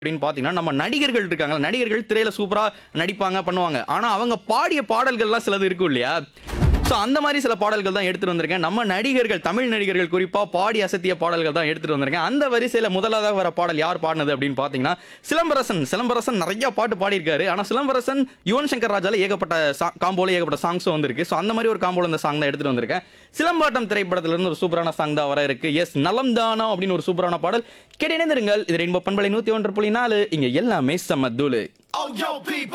அப்படின்னு பார்த்தீங்கன்னா நம்ம நடிகர்கள் இருக்காங்க நடிகர்கள் திரையில சூப்பரா நடிப்பாங்க பண்ணுவாங்க ஆனா அவங்க பாடிய பாடல்கள்லாம் சிலது இருக்கும் இல்லையா ஸோ அந்த மாதிரி சில பாடல்கள் தான் எடுத்துட்டு வந்திருக்கேன் நம்ம நடிகர்கள் தமிழ் நடிகர்கள் குறிப்பா பாடி அசத்திய பாடல்கள் தான் எடுத்துட்டு வந்திருக்கேன் அந்த வரிசையில முதலாவதாக வர பாடல் யார் பாடினது அப்படின்னு பார்த்தீங்கன்னா சிலம்பரசன் சிலம்பரசன் நிறைய பாட்டு பாடியிருக்காரு ஆனா சிலம்பரசன் யுவன் சங்கர் ராஜால ஏகப்பட்ட காம்போல ஏகப்பட்ட சாங்ஸும் வந்திருக்கு ஸோ அந்த மாதிரி ஒரு காம்போல இந்த சாங் தான் எடுத்துட்டு வந்திருக்கேன் சிலம்பாட்டம் திரைப்படத்துல இருந்து ஒரு சூப்பரான சாங் தான் வர இருக்கு எஸ் நலம் தானா அப்படின்னு ஒரு சூப்பரான பாடல் கேட்டு இணைந்திருங்கள் இது ரெயின்போ பண்பலை நூத்தி ஒன்று புள்ளி நாலு இங்க எல்லாமே செம்ம தூளு Oh, yo, people.